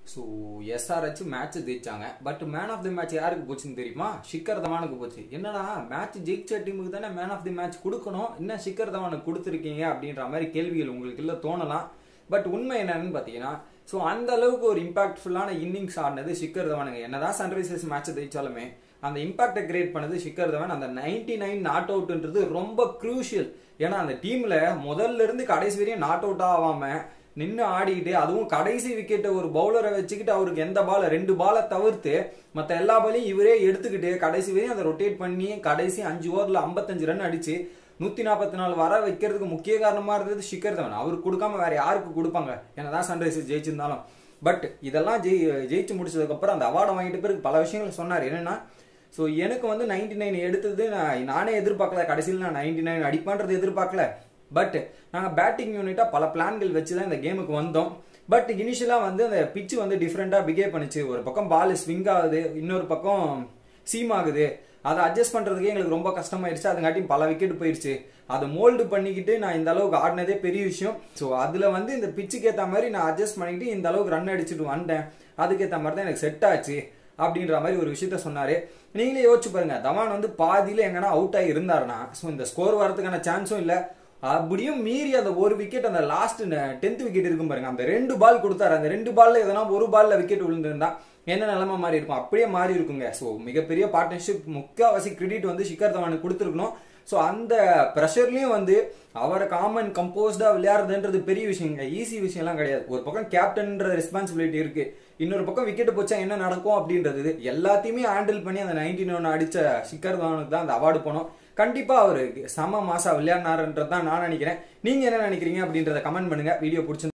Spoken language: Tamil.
ஸோ எஸ்ஆர்ஹெச் மேட்ச் ஜெயிச்சாங்க but man of the match யாருக்கு போச்சுன்னு தெரியுமா ஷிக்கர் தவானுக்கு போச்சு என்னடா மேட்ச் ஜெயிச்ச டீமுக்கு தானே மேன் ஆஃப் தி மேட்ச் கொடுக்கணும் என்ன ஷிக்கர் தவானுக்கு கொடுத்துருக்கீங்க அப்படின்ற மாதிரி கேள்விகள் உங்களுக்கு இல்லை தோணலாம் பட் உண்மை என்னன்னு பார்த்தீங்கன்னா ஸோ அந்த அளவுக்கு ஒரு இம்பாக்ட்ஃபுல்லான இன்னிங்ஸ் ஆடினது ஷிக்கர் தவானுங்க என்னதான் சன்ரைசர்ஸ் மேட்ச் ஜெயிச்சாலுமே அந்த இம்பாக்டை கிரியேட் பண்ணது ஷிக்கர் தவான் அந்த நைன்டி நைன் நாட் அவுட்ன்றது ரொம்ப க்ரூஷியல் ஏன்னா அந்த டீம்ல முதல்ல இருந்து கடைசி வரையும் நாட் அவுட் ஆகாம நின்று ஆடிக்கிட்டு அதுவும் கடைசி விக்கெட்டை ஒரு பவுலரை வச்சுக்கிட்டு அவருக்கு எந்த பால் ரெண்டு பாலை தவிர்த்து மற்ற எல்லா பாலையும் இவரே எடுத்துக்கிட்டு கடைசி வரையும் அதை ரொட்டேட் பண்ணி கடைசி அஞ்சு ஓவரில் ஐம்பத்தஞ்சு ரன் அடிச்சு நூத்தி நாற்பத்தி நாலு வர வைக்கிறதுக்கு முக்கிய காரணமா இருந்தது ஷிக்கர் தவன் அவருக்கு கொடுக்காம வேற யாருக்கு கொடுப்பாங்க என்னதான் சன்ரைசர்ஸ் ஜெயிச்சிருந்தாலும் பட் இதெல்லாம் ஜெயி ஜெயிச்சு முடிச்சதுக்கு அப்புறம் அந்த அவார்டை வாங்கிட்டு பிறகு பல விஷயங்கள் சொன்னார் என்னன்னா ஸோ எனக்கு வந்து நைன்டி நைன் எடுத்தது நான் நானே எதிர்பார்க்கல கடைசியில் நான் நைன்டி நைன் அடிப்பான்றது எதிர்பார்க்கல பட் நாங்கள் பேட்டிங் யூனிட்டாக பல பிளான்கள் வச்சு தான் இந்த கேமுக்கு வந்தோம் பட் இனிஷியலாக வந்து அந்த பிச்சு வந்து டிஃப்ரெண்ட்டாக பிஹேவ் பண்ணுச்சு ஒரு பக்கம் பால் ஸ்விங் ஆகுது இன்னொரு பக்கம் சீம் ஆகுது அதை அட்ஜஸ்ட் பண்ணுறதுக்கே எங்களுக்கு ரொம்ப கஷ்டமாயிருச்சு அதுங்காட்டியும் பல விக்கெட் போயிருச்சு அதை மோல்டு பண்ணிக்கிட்டு நான் இந்த அளவுக்கு ஆடினதே பெரிய விஷயம் ஸோ அதில் வந்து இந்த பிச்சுக்கு ஏற்ற மாதிரி நான் அட்ஜஸ்ட் பண்ணிக்கிட்டு இந்த அளவுக்கு ரன் அடிச்சுட்டு வந்தேன் அதுக்கேற்ற மாதிரி தான் எனக்கு செட் ஆச்சு அப்படின்ற மாதிரி ஒரு விஷயத்த சொன்னாரு நீங்களே யோசிச்சு பாருங்க தவான் வந்து பாதியில எங்கன்னா அவுட் ஆகி இருந்தாருன்னா ஸோ இந்த ஸ்கோர் வரதுக்கான சான்ஸும் இல்லை அப்படியும் மீறி அந்த ஒரு விக்கெட் அந்த லாஸ்ட் டென்த் விக்கெட் இருக்கும் பாருங்க அந்த ரெண்டு பால் கொடுத்தாரு அந்த ரெண்டு பால்ல எதனா ஒரு பால்ல விக்கெட் விழுந்திருந்தா என்ன நிலைமை மாறி இருக்கும் அப்படியே மாறி இருக்குங்க ஸோ மிகப்பெரிய பார்ட்னர்ஷிப் முக்கால்வாசி கிரெடிட் வந்து ஷிகர் தவானுக்கு கொடுத்துருக்கணும் ஸோ அந்த ப்ரெஷர்லையும் வந்து அவரை காமன் கம்போஸ்டா விளையாடுறதுன்றது பெரிய விஷயங்க ஈஸி விஷயம்லாம் கிடையாது ஒரு பக்கம் கேப்டன்ற ரெஸ்பான்சிபிலிட்டி இருக்கு இன்னொரு பக்கம் விக்கெட் போச்சா என்ன நடக்கும் அப்படின்றது எல்லாத்தையுமே ஹேண்டில் பண்ணி அந்த நைன்டீன் ஒன் அடிச்ச ஷிக்கர் தவானுக்கு தான் அந்த அவார்டு போனோம் கண்டிப்பா அவரு சம மாசா விளையாடினாருன்றது தான் நான் நினைக்கிறேன் நீங்க என்ன நினைக்கிறீங்க அப்படின்றத கமெண்ட் பண்ணுங்க வீடியோ பிடிச்சிருந்தா